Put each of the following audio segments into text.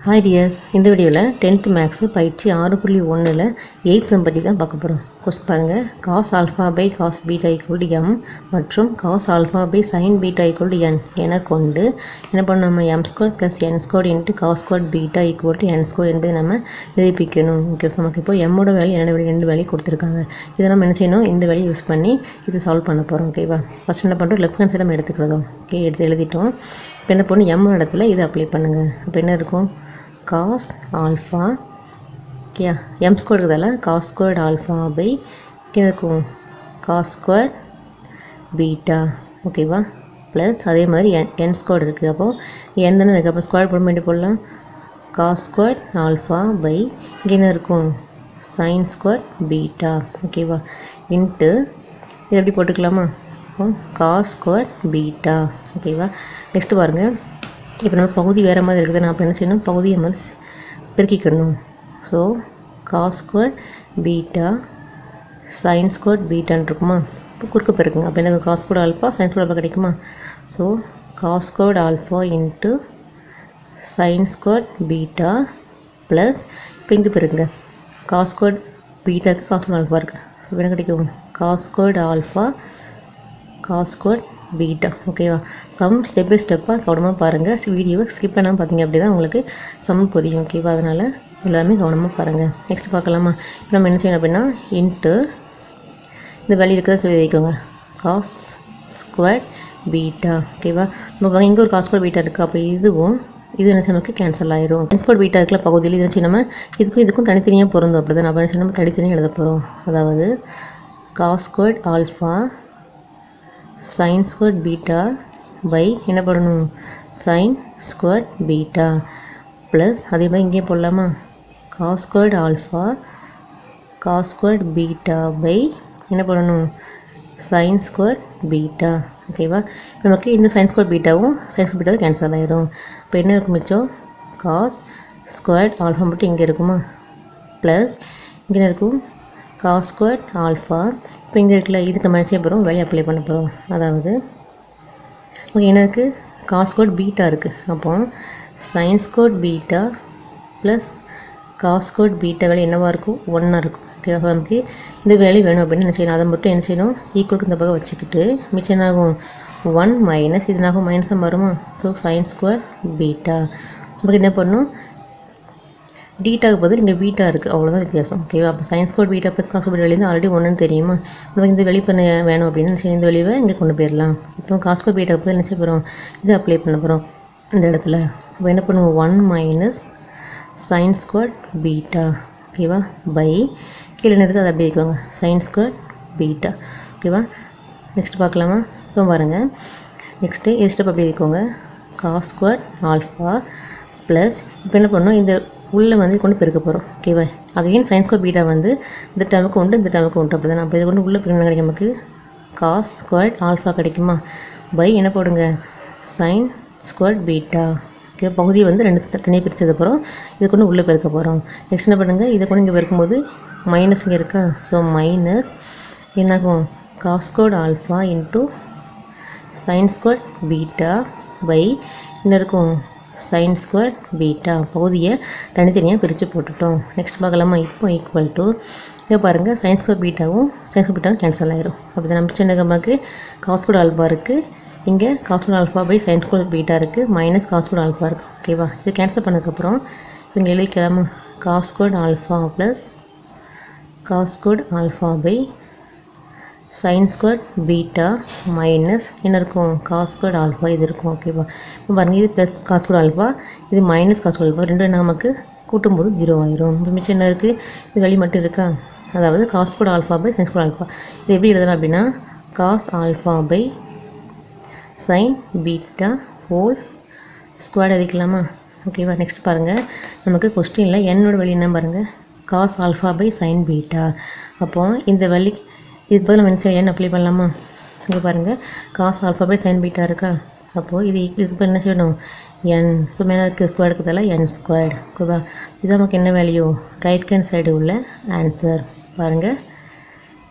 hi tears இந்த வீடியோவில் tenth maths பயிற்சி ஆறு புள்ளி ஒன்றில் எயித் சம் பற்றி தான் பார்க்க போகிறோம் கொஸ்ட் பாருங்கள் cos alpha by cos beta equal to M மற்றும் cos alpha by sign beta equal to N என கொண்டு என்ன பண்ணணும் நம்ம M square plus N square into cos square beta equal to N square என்பதை நம்ம நிரூபிக்கணும் ஓகே ஸோ நமக்கு இப்போ எம்மோட வேல்யூ என்னோட வேல்யூ ரெண்டு வேல்யூ கொடுத்துருக்காங்க இதை நம்ம என்ன செய்யணும் இந்த வேல்யூ யூஸ் பண்ணி இது சால்வ் பண்ண போகிறோம் ஓகேவா ஃபஸ்ட் என்ன பண்ணுறோம் லெஃப்ட் ஹேண்ட் சைடு நம்ம எடுத்துக்கிறதும் ஓகே எடுத்து எழுதிட்டோம் இப்போ என்ன பண்ணணும் எம் இடத்துல இதை அப்ளை பண்ணுங்கள் அப்போ என்ன இருக்கும் cos alpha okay M square இருக்குதால காஸ் ஸ்கொயர்ட் ஆல்ஃபா பை கீழே இருக்கும் காஸ் ஸ்கொயர் பீட்டா ஓகேவா ப்ளஸ் அதே மாதிரி என் என் ஸ்கொயர் இருக்குது அப்போது என் தானே இருக்குது அப்போ ஸ்கொயர் போட வேண்டி போடலாம் காஸ் ஸ்கொயர் ஆல்ஃபா பை இங்கே என்ன இருக்கும் சைன் ஸ்கொயர் பீட்டா ஓகேவா இன்ட்டு இது எப்படி போட்டுக்கலாமா அப்போ காஸ் ஸ்கொயர் பீட்டா ஓகேவா நெக்ஸ்ட்டு பாருங்கள் இப்போ நம்ம பகுதி வேறு மாதிரி இருக்குது நான் அப்போ என்ன செய்யணும் பகுதியை மாதிரி ஸ்- பெருக்கிக்கணும் so cos square beta sine square பீட்டான்னு இருக்குமா இப்போ குறுக்க பெருக்குங்க அப்போ எனக்கு cos square alpha sine square alpha கிடைக்குமா so cos square alpha into sign square beta plus இப்போ இங்கே பெருக்குங்க காஸ் ஸ்கொயர் பீட்டாக்கு காஸ் ஸ்கொயர் ஆல்ஃபா இருக்குது ஸோ என்ன கிடைக்கும் cos square alpha cos square beta ஓகேவா சம் ஸ்டெப் பை ஸ்டெப்பாக கவனமாக பாருங்கள் வீடியோவை ஸ்கிப் பண்ணாமல் பார்த்தீங்க அப்படி தான் உங்களுக்கு சம் புரியும் ஓகேவா அதனால் எல்லாமே கவனமாக பாருங்கள் நெக்ஸ்ட் பார்க்கலாமா இப்போ நம்ம என்ன செய்யணும் அப்படின்னா இன்ட்டு இந்த வேல்யூ இருக்கிறத சொல்லி வைக்கோங்க காஸ் ஸ்கொயர் பீட்டா ஓகேவா நம்ம பாருங்க இங்கே ஒரு காஸ் ஸ்கொயர் பீட்டா இருக்குது அப்போ இதுவும் இது என்ன செய்ய நமக்கு கேன்சல் ஆயிரும் ஸ்கொயர் பீட்டா இருக்கிற பகுதியில் இது வச்சு நம்ம இதுக்கும் இதுக்கும் தனித்தனியாக பொருந்தும் அப்படி தான் நம்ம என்ன செய்யணும், நம்ம தனித்தனியாக எழுத போகிறோம் அதாவது cos square alpha sine square beta by என்ன பண்ணணும் சைன் ஸ்கொயர் பீட்டா ப்ளஸ் அதே மாதிரி இங்கே போடலாமா cos square alpha cos square beta by என்ன பண்ணணும் சைன் ஸ்கொயர் பீட்டா ஓகேவா இப்போ நமக்கு இந்த சைன் ஸ்கொயர் பீட்டாவும் சைன் ஸ்கொயர் பீட்டாவும் கேன்சல் ஆயிரும் இப்போ என்ன இருக்கும் மிச்சம் காஸ் ஸ்கொயர் ஆல்ஃபா மட்டும் இங்கே இருக்குமா ப்ளஸ் இங்கே என்ன இருக்கும் காஸ் ஸ்கொயர் ஆல்ஃபா இப்போ இங்கே இருக்குல்ல இதுக்கு நம்ம என்ன செய்ய போகிறோம் வேலையை அப்ளை பண்ண போகிறோம் அதாவது ஓகே என்ன இருக்குது காஸ் ஸ்கொயர் பீட்டா இருக்குது அப்போ sin square beta plus cos square beta வேலை என்னவாக இருக்கும் ஒன்றா இருக்கும் ஓகேவா So, நமக்கு இந்த வேலை வேணும் அப்படின்னு என்ன செய்யணும் அதை மட்டும் என்ன செய்யணும் ஈக்குவலுக்கு இந்த பக்கம் வச்சுக்கிட்டு மிச்சம் என்ன ஆகும் ஒன் மைனஸ் இது என்னாகும் மைனஸ் தான் வருமா ஸோ சைன் ஸ்கொயர் பீட்டா நமக்கு என்ன பண்ணணும் டீட்டாக்கு பதில் இங்கே பீட்டா இருக்குது அவ்வளோதான் வித்தியாசம் ஓகேவா அப்போ sin squared beta plus cos squared வெளியே ஆல்ரெடி ஒன்றுன்னு தெரியுமா நமக்கு இந்த வெளி பண்ண வேணும் அப்படின்னு சரி இந்த வெளியை இங்கே கொண்டு போயிடலாம் இப்போ காசு கோட் பீட்டாக்கு பதில் என்ன செய்ய போகிறோம் இது அப்ளை பண்ண போகிறோம் இந்த இடத்துல அப்போ என்ன பண்ணுவோம் one minus sin squared beta ஓகேவா பை கீழே என்ன இருக்குது அதை அப்படியே வைக்குவாங்க சயின்ஸ் கோட் பீட்டா ஓகேவா நெக்ஸ்ட் பார்க்கலாமா இப்போ பாருங்கள் நெக்ஸ்ட்டு இது ஸ்டெப் அப்படியே வைக்கோங்க காஸ் ஸ்கொயர் ஆல்ஃபா ப்ளஸ் இப்போ என்ன பண்ணோம் இந்த உள்ளே வந்து கொண்டு பெருக்க போகிறோம் ஓகேவா அகைன் சயின்ஸ் ஸ்கொயர் பீட்டா வந்து இந்த டேமுக்கு உண்டு இந்த டேமுக்கு உண்டு அப்படி தான் அப்போ இது கொண்டு உள்ளே பெருக்கினா கிடைக்கும் நமக்கு காஸ் ஸ்கொயர் ஆல்ஃபா கிடைக்குமா பை என்ன போடுங்க சைன் ஸ்கொயர் பீட்டா ஓகே பகுதியை வந்து ரெண்டு த- தனியாக பிரித்தது அப்புறம் இது கொண்டு உள்ளே பெருக்க போகிறோம் நெக்ஸ்ட் என்ன பண்ணுங்கள் இதை கொண்டு இங்கே பெருக்கும்போது மைனஸ் இங்கே இருக்கா ஸோ மைனஸ் என்னாகும் cos squared alpha into sign square beta by என்ன இருக்கும் சைன் ஸ்கொயர் பீட்டா பகுதியை தனித்தனியாக பிரித்து போட்டுட்டோம் நெக்ஸ்ட் பார்க்கலாமா இப்போ ஈக்குவல் டு இங்கே பாருங்கள் சைன் ஸ்கொயர் பீட்டாவும் சைன் ஸ்கொயர் பீட்டாவும் கேன்சல் ஆயிரும் அப்படி தான் நம்ம சின்ன நமக்கு காஸ்கோட் ஆல்ஃபா இருக்குது இங்கே cos squared alpha by sin square beta இருக்குது மைனஸ் காஸ்கோட் ஆல்ஃபா இருக்குது ஓகேவா இது கேன்சல் பண்ணதுக்கப்புறம் ஸோ இங்கே எழுதிக்கலாமா cos squared alpha plus cos squared alpha by sin square beta minus என்ன இருக்கும் காஸ் ஸ்கொயர் ஆல்ஃபா இது இருக்கும் ஓகேவா இப்போ பாருங்கள் இது ப்ளஸ் காஸ் ஸ்கொயர் ஆல்ஃபா இது மைனஸ் காஸ் ஸ்கொயர் ஆல்ஃபா ரெண்டும் நமக்கு கூட்டும்போது ஜீரோ ஆயிரும் இப்போ மிச்சம் என்ன இருக்குது இது வெளி மட்டும் இருக்கா அதாவது cos square alpha by sin square alpha இது எப்படி எழுதலாம் அப்படின்னா cos alpha by sign beta whole square எழுதிக்கலாமா ஓகேவா நெக்ஸ்ட் பாருங்கள் நமக்கு கொஸ்டினில் என்னோட வழி என்ன பாருங்கள் cos alpha by sign beta அப்போ இந்த வழி இது பதில் நம்ம என்ன செய்ய n அப்ளை பண்ணலாமா இங்கே பாருங்கள் cos alpha by sign beta இருக்கா அப்போது இது இது இப்போ என்ன செய்யணும் n ஸோ மேலே இருக்க ஸ்கொயர் இருக்கிறதால n ஸ்கொயர்டு ஓகேவா இது நமக்கு என்ன வேல்யூ ரைட் ஹேண்ட் சைடு உள்ள ஆன்சர் பாருங்கள்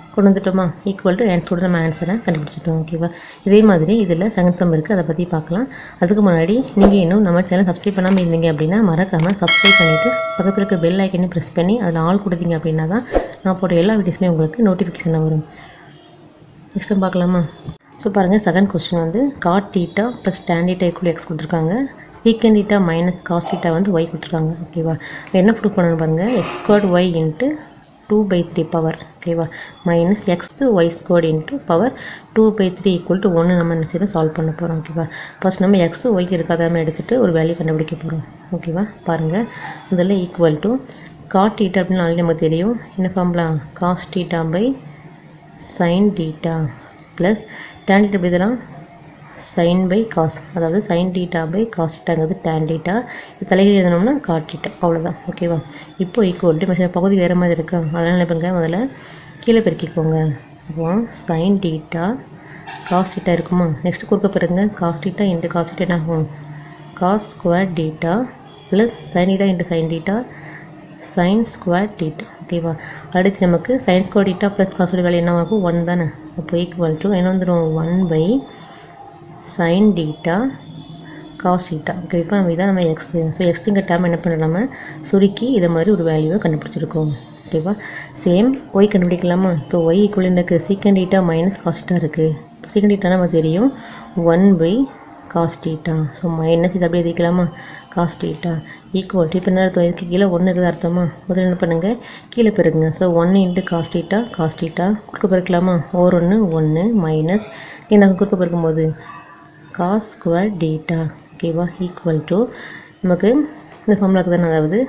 கொண்டு வந்துட்டோமா ஈக்குவல் டு ஆன்சரோட நம்ம ஆன்சரை கண்டுபிடிச்சிட்டோம் ஓகேவா இதே மாதிரி இதில் செகண்ட் சம் இருக்குது அதை பற்றி பார்க்கலாம் அதுக்கு முன்னாடி நீங்கள் இன்னும் நம்ம சேனல் சப்ஸ்கிரைப் பண்ணாமல் இருந்தீங்க அப்படின்னா மறக்காமல் சப்ஸ்கிரைப் பண்ணிவிட்டு பக்கத்தில் இருக்க பெல் ஐக்கனையும் ப்ரெஸ் பண்ணி அதில் ஆள் கொடுத்தீங்க அப்படின்னா தான் நான் போடுற எல்லா வீடியோஸுமே உங்களுக்கு நோட்டிஃபிகேஷன் வரும் நெக்ஸ்ட் டைம் பார்க்கலாமா ஸோ பாருங்கள் செகண்ட் கொஸ்டின் வந்து cot theta plus tan theta equal x கொடுத்துருக்காங்க secant theta minus cos theta வந்து ஒய் கொடுத்துருக்காங்க ஓகேவா என்ன ப்ரூவ் பண்ணணும் பாருங்கள் x squared y into two by three power ஓகேவா minus x y squared into power two by three equal to ஒன்று நம்ம நினச்சி சால்வ் பண்ண போகிறோம் ஓகேவா ஃபஸ்ட் நம்ம எக்ஸ் ஒய்க்கு இருக்காதாம எடுத்துகிட்டு ஒரு வேல்யூ கண்டுபிடிக்க போகிறோம் ஓகேவா பாருங்கள் இதில் ஈக்குவல் டு காட் டீட்டா அப்படின்னு ஆல்ரெடி நமக்கு தெரியும் என்ன ஃபார்ம்லாம் cos theta by sin theta plus tan theta எப்படி இதெல்லாம் சைன் பை காஸ் அதாவது சைன் டீட்டா பை காஸ் டீட்டாங்கிறது டேன் டீட்டா இது தலைகீழ் எழுதணும்னா காட் டீட்டா அவ்வளோதான் ஓகேவா இப்போ ஈக்குவல் டு மெசேஜ் பகுதி வேறு மாதிரி இருக்கா அதனால் என்ன பண்ணுங்க முதல்ல கீழே பெருக்கிக்கோங்க அப்போ சைன் டீட்டா காஸ் டீட்டா இருக்குமா நெக்ஸ்ட் குறுக்க பாருங்க cos theta into cos theta என்ன ஆகும் cos square theta plus sin theta into sin theta sin square theta ஓகேவா அடுத்து நமக்கு sin square theta plus cos value என்ன ஆகும் ஒன் தானே அப்போ ஈக்குவல் டு என்ன வந்துடும் one by sin theta cos theta okay இப்போ நம்ம இதான் நம்ம எக்ஸு ஸோ எக்ஸுங்கிற டேம் என்ன பண்ணுறோம் நம்ம சுருக்கி இதை மாதிரி ஒரு வேல்யூவை கண்டுபிடிச்சிருக்கோம் ஓகேவா சேம் ஒய் கண்டுபிடிக்கலாமா இப்போ ஒய் ஈக்குவல் எனக்கு secant theta minus cos theta இருக்குது சீக்கண்ட் டீட்டா நமக்கு தெரியும் one by cos theta so minus இது அப்படியே எழுதிக்கலாமா காஸ் டீட்டா ஈக்குவல் இப்போ என்ன அர்த்தம் இதுக்கு கீழே ஒன்று இருக்குது அர்த்தமா முதல்ல என்ன பண்ணுங்கள் கீழே பெருக்குங்க ஸோ ஒன்று into cos theta cos theta குறுக்க பெருக்கலாமா ஓர் ஒன்று ஒன்று மைனஸ் என்ன குறுக்க பெருக்கும்போது காஸ் ஸ்கொயர் டீட்டா ஓகேவா ஈக்குவல் டு நமக்கு இந்த ஃபார்முலாக்கு தானே அதாவது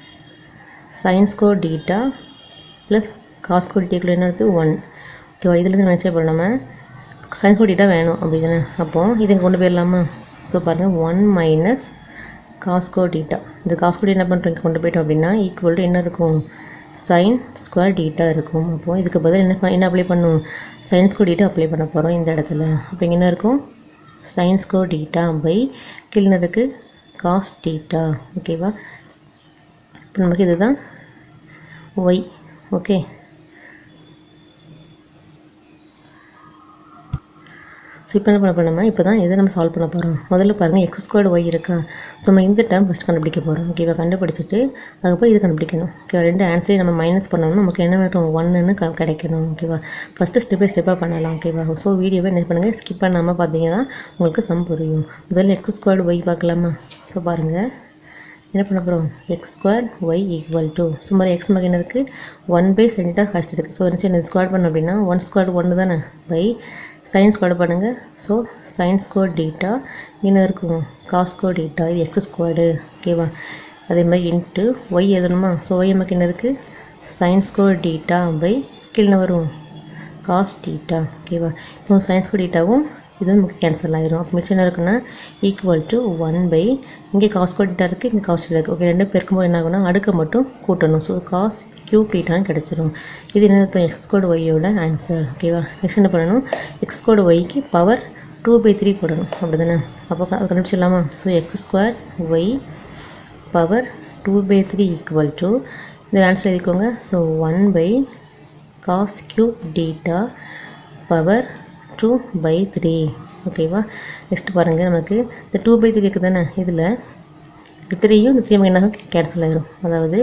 sin square theta plus cos square theta என்ன அடுத்து ஒன் ஓகேவா இதுலேருந்து நினச்சே போகிறோம் நம்ம சைன் ஸ்கோர் டீட்டா வேணும் அப்படி தானே அப்போது இதை கொண்டு போயிடலாமா ஸோ பாருங்கள் ஒன் மைனஸ் காஸ்கோ டீட்டா இந்த காஸ்கோ டீட்டா என்ன பண்ணுறோம் கொண்டு போயிட்டோம் அப்படின்னா ஈக்குவல் டு என்ன இருக்கும் சைன் ஸ்கொயர் டீட்டா இருக்கும் அப்போது இதுக்கு பதில் என்ன ப- என்ன அப்ளை பண்ணும் சைன் ஸ்கொயர் டீட்டா அப்ளை பண்ண போகிறோம் இந்த இடத்துல அப்போ இங்கே என்ன இருக்கும் சைன் ஸ்கொயர் டீட்டா பை கீழே இருக்கு காஸ் டீட்டா ஓகேவா இப்போ நமக்கு இதுதான் ஒய் ஓகே ஸோ இப்போ என்ன பண்ண போறோம்னா இப்போ தான் எதை நம்ம சால்வ் பண்ண போகிறோம் முதல்ல பாருங்கள் எக்ஸ் ஸ்கொயர்டு ஒய் இருக்கா ஸோ நம்ம இந்த டேர்ம் ஃபஸ்ட் கண்டுபிடிக்க போகிறோம் ஓகேவா கண்டுபிடிச்சிட்டு அதுக்கப்புறம் இது கண்டுபிடிக்கணும் ஓகேவா ரெண்டு ஆன்சரையும் நம்ம மைனஸ் பண்ணோம்னா நமக்கு என்ன வேணும் ஒன்றுன்னு க கிடைக்கணும் ஓகேவா ஃபஸ்ட்டு ஸ்டெப் பை ஸ்டெப்பாக பண்ணலாம் ஓகேவா ஸோ வீடியோவை என்ன பண்ணுங்கள் ஸ்கிப் பண்ணாமல் பார்த்தீங்கன்னா உங்களுக்கு சம் புரியும் முதல்ல எக்ஸ் ஸ்கொயர்டு ஒய் பார்க்கலாமா ஸோ பாருங்கள் என்ன பண்ண போகிறோம் x square y equal to சும்மா எக்ஸ் நமக்கு என்ன இருக்குது ஒன் பை சென்டா காஸ்ட் இருக்குது ஸோ என்ன ஸ்கொயர் பண்ணோம் அப்படின்னா ஒன் ஸ்கொயர் ஒன்று தானே பை சைன் ஸ்கொயர் பண்ணுங்கள் ஸோ சைன் ஸ்கொயர் டீட்டா என்ன இருக்கும் காஸ் ஸ்கொயர் டீட்டா இது எக்ஸ் ஸ்கொயர்டு ஓகேவா அதே மாதிரி இன்ட்டு ஒய் எழுதணுமா ஸோ ஒய் நமக்கு என்ன இருக்குது சைன் ஸ்கொயர் டீட்டா பை கீழே வரும் காஸ் டீட்டா ஓகேவா இப்போ சைன் ஸ்கொயர் டீட்டாவும் இதுவும் நமக்கு கேன்சல் ஆயிரும் அப்போ மிச்சம் என்ன இருக்குன்னா ஈக்குவல் டு ஒன் பை இங்கே காஸ் டீட்டா இருக்குது இங்கே காஸ் டீட்டா இருக்குது ஓகே ரெண்டும் பெருக்கும்போது என்ன ஆகும்னா அடுக்க மட்டும் கூட்டணும் ஸோ காஸ் கியூப் டீட்டான்னு கிடச்சிரும் இது என்ன அர்த்தம் எக்ஸ் கோடு ஒய்யோட ஆன்சர் ஓகேவா நெக்ஸ்ட் என்ன பண்ணணும் எக்ஸ் கோடு ஒய்க்கு பவர் டூ பை த்ரீ போடணும் அப்படி தானே அப்போ க- அது கண்டுபிடிச்சிடலாமா so x square y power two by three equal to இந்த ஆன்சர் எழுதிக்கோங்க so one by cos cube theta power two by three ஓகேவா நெக்ஸ்ட் பாருங்கள் நமக்கு இந்த டூ பை த்ரீ இருக்குது தானே இதில் இந்த த்ரீயும் இந்த த்ரீ என்ன கேன்சல் ஆயிரும் அதாவது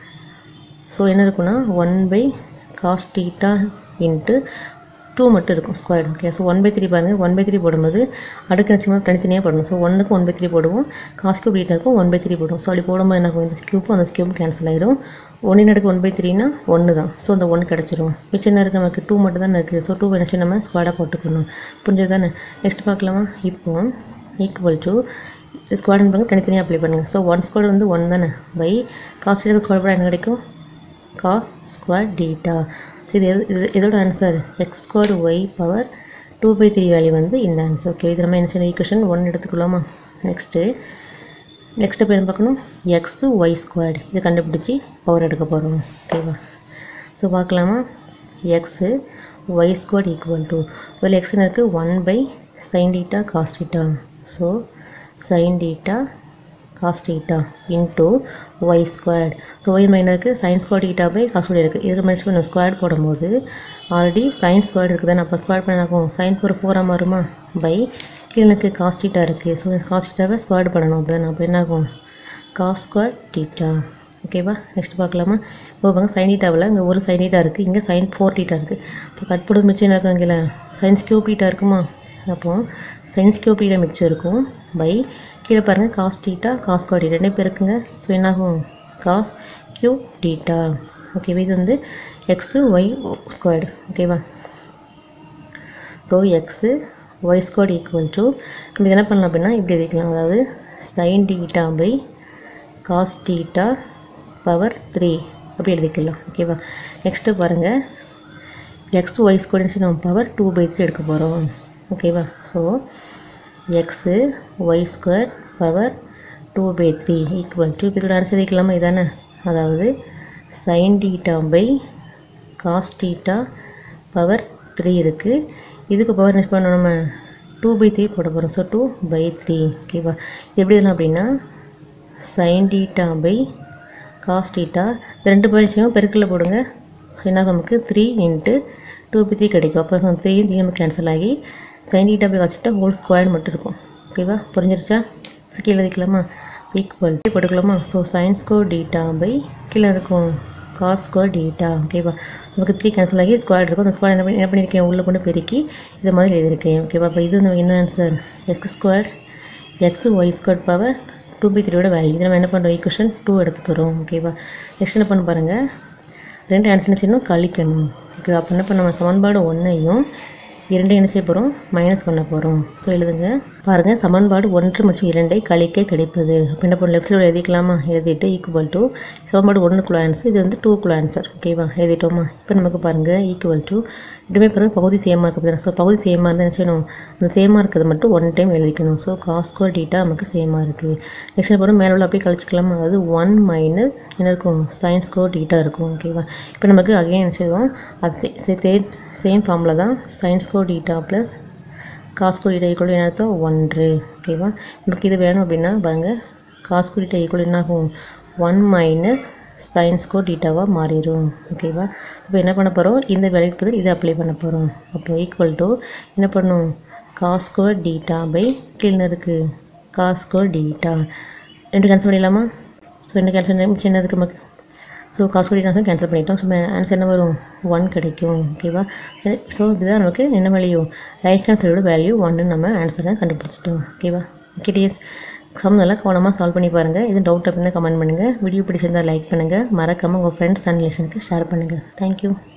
ஸோ என்ன இருக்குன்னா one by cos theta into two மட்டும் இருக்கும் square okay so one by three பாருங்கள் ஒன் பை த்ரீ போடும்போது அடுக்கு நிச்சயமாக தனித்தனியாக போடணும் ஸோ ஒன்றுக்கு ஒன் பை த்ரீ போடுவோம் காஸ் கியூப் டீட்டாக்கும் ஒன் பை த்ரீ போடுவோம் ஸோ அப்படி போடும்போது என்ன ஆகும் இந்த கியூப்பும் அந்த கியூப்பும் கேன்சல் ஆயிரும் ஒன்றின் அடுக்கு ஒன் பை த்ரீனா ஒன்று தான் ஸோ அந்த ஒன்று கிடச்சிரும் மிச்சம் என்ன இருக்குது நமக்கு டூ மட்டும் தான் இருக்குது ஸோ டூ நினச்சி நம்ம ஸ்கொயர்டாக போட்டுக்கணும் புரிஞ்சது தானே நெக்ஸ்ட் பார்க்கலாமா இப்போ ஈக்குவல் டு ஸ்கொயர் பண்ணுங்க தனித்தனியாக அப்ளை பண்ணுங்கள் ஸோ ஒன் ஸ்கொயர் வந்து ஒன் தானே பை காஸ் டீட்டாக்கு ஸ்கொயர் பண்ணால் என்ன கிடைக்கும் காஸ் ஸ்கொயர் டீட்டா ஸோ இது எது இது இதோட answer x square y power two by three value வந்து இந்த ஆன்சர் ஓகே இது நம்ம என்ன செய்யணும் ஈக்குவேஷன் ஒன் எடுத்துக்கலாமா நெக்ஸ்ட்டு நெக்ஸ்ட் இப்போ என்ன பார்க்கணும் எக்ஸு ஒய் ஸ்கொயர்டு இது கண்டுபிடிச்சி பவர் எடுக்க போகிறோம் ஓகேவா ஸோ பார்க்கலாமா x y square equal to இதில் எக்ஸ்னு இருக்குது one by sin theta cos theta so sin theta cos theta into y squared so y மைனருக்கு sin square theta by cos square இருக்குது இதில் மேட்ச் பண்ண ஸ்கொயர் போடும்போது ஆல்ரெடி சைன் ஸ்கொயர் இருக்குது நான் அப்போ ஸ்கொயர் பண்ணாக்கும் சைன் ஃபோர் ஃபோராக மாறுமா பை கீழே எனக்கு காஸ் டீட்டா இருக்குது ஸோ காஸ் டீட்டாவை ஸ்கொயர் பண்ணணும் அப்படி தான் அப்போ என்ன ஆகும் காஸ் ஸ்கொயர் டீட்டா ஓகேவா நெக்ஸ்ட் பார்க்கலாமா இப்போ பாருங்க சைன் டீட்டாவில் இங்கே ஒரு சைன் டீட்டா இருக்குது இங்கே சைன் ஃபோர் டீட்டா இருக்குது இப்போ கட் போடுறது மிச்சம் என்ன இருக்கும் இங்கே சைன்ஸ் கியூப் டீட்டா இருக்குமா அப்போ சைன்ஸ் கியூப் டீட்டா மிச்சம் இருக்கும் பை கீழே பாருங்கள் cos theta cos square theta ரெண்டே பேருக்குங்க ஸோ என்னாகும் காஸ் கியூப் டீட்டா ஓகேவா இது வந்து எக்ஸு ஒய் ஸ்கொயர்டு ஓகேவா so x y squared equal to நம்ம என்ன பண்ணலாம் அப்படின்னா இப்படி எழுதிக்கலாம் அதாவது sin theta by cos theta power three அப்படி எழுதிக்கலாம் ஓகேவா நெக்ஸ்ட்டு பாருங்கள் எக்ஸ் ஒய் ஸ்கொயர்னு நம்ம பவர் டூ பை த்ரீ எடுக்க போகிறோம் ஓகேவா so x y square power two by three equal to இப்போ இதோட ஆன்சர் வைக்கலாமா இதானே அதாவது sin theta by cos theta power three இருக்குது இதுக்கு பவர் என்ன பண்ணணும் நம்ம டூ பை த்ரீ போட போகிறோம் ஸோ டூ பை த்ரீ ஓகேவா எப்படி இதெல்லாம் அப்படின்னா sin theta by cos theta ரெண்டு பரிச்சையும் பெருக்கில் போடுங்க ஸோ என்ன நமக்கு three into two by three கிடைக்கும் அப்போ த்ரீ த்ரீ நமக்கு கேன்சல் ஆகி sin theta by cos theta whole square மட்டும் இருக்கும் ஓகேவா புரிஞ்சிருச்சா கீழே எழுதிக்கலாமா ஈக்குவல் போட்டுக்கலாமா so sin square theta by கீழே இருக்கும் காஸ் ஸ்கொயர் டீட்டா ஓகேவா ஸோ நமக்கு த்ரீ கேன்சல் ஆகி ஸ்கொயர் இருக்கும் அந்த ஸ்கொயர் என்ன பண்ணி என்ன பண்ணியிருக்கேன் உள்ளே கொண்டு பெருக்கி இது மாதிரி எழுதியிருக்கேன் ஓகேவா அப்போ இது நம்ம என்ன answer x square x y square power two by த்ரீயோட வேல்யூ இது நம்ம என்ன பண்ணுறோம் ஈக்குவேஷன் டூ எடுத்துக்கிறோம் ஓகேவா நெக்ஸ்ட் என்ன பண்ண பாருங்கள் ரெண்டு ஆன்சர் என்ன செய்யணும் கழிக்கணும் ஓகேவா அப்போ என்ன பண்ண நம்ம சமன்பாடு ஒன்றையும் இரண்டை என்ன செய்ய போகிறோம் மைனஸ் பண்ண போகிறோம் ஸோ எழுதுங்க பாருங்கள் சமன்பாடு ஒன்று மற்றும் இரண்டை கழிக்க கிடைப்பது அப்போ என்ன பண்ண லெஃப்ட் சைடு எழுதிக்கலாமா எழுதிட்டு ஈக்குவல் டு சமன்பாடு ஒன்றுக்குள்ள ஆன்சர் இது வந்து டூக்குள்ள ஆன்சர் ஓகேவா எழுதிட்டோமா இப்போ நமக்கு பாருங்கள் ஈக்குவல் டு ரெண்டுமே பாருங்கள் பகுதி சேமாக இருக்குது ஸோ பகுதி சேமாக இருந்தால் என்ன செய்யணும் இந்த சேமாக இருக்கிறது மட்டும் ஒன் டைம் எழுதிக்கணும் ஸோ காஸ்கோ டீட்டா நமக்கு சேமாக இருக்குது நெக்ஸ்ட் பாருங்கள் மேலே உள்ள அப்படியே கழிச்சிக்கலாமா அதாவது ஒன் மைனஸ் என்ன இருக்கும் சயின்ஸ் கோ டீட்டா இருக்கும் ஓகேவா இப்போ நமக்கு அகைன் என்ன செய்வோம் அது சேம் ஃபார்மில் தான் சயின்ஸ் கோ theta plus cos square theta equal என்ன அர்த்தம் ஒன்று ஓகேவா நமக்கு இது வேணும் அப்படின்னா பாருங்க காஸ்கோ டீட்டா ஈக்குவல் என்ன ஆகும் ஒன் மைனஸ் சயின்ஸ்கோ டீட்டாவாக மாறிடும் ஓகேவா இப்போ என்ன பண்ண போகிறோம் இந்த வேலைக்கு பதில் இதை அப்ளை பண்ண போகிறோம் அப்போ ஈக்குவல் டு என்ன பண்ணும் காஸ்கோ டீட்டா பை கீழே இருக்குது காஸ்கோ டீட்டா ரெண்டு கேன்சல் பண்ணிடலாமா ஸோ ரெண்டு கேன்சல் சின்னதுக்கு நமக்கு ஸோ காசு டீட்டா கேன்சல் பண்ணிட்டோம் ஸோ ஆன்சர் என்ன வரும் ஒன் கிடைக்கும் ஓகேவா ஸோ இதுதான் நமக்கு என்ன வேல்யூ ரைட் ஹேண்ட் சைடோட வேல்யூ ஒன்னு நம்ம ஆன்சரை கண்டுபிடிச்சிட்டோம் ஓகேவா ஓகே டிஎஸ் சம் நல்லா கவனமாக சால்வ் பண்ணி பாருங்கள் இது டவுட் அப்படின்னா கமெண்ட் பண்ணுங்கள் வீடியோ பிடிச்சிருந்தால் லைக் பண்ணுங்கள் மறக்காமல் உங்கள் ஃப்ரெண்ட்ஸ் அண்ட் ரிலேஷனுக்கு ஷேர் பண்ணுங்கள் தேங்க்யூ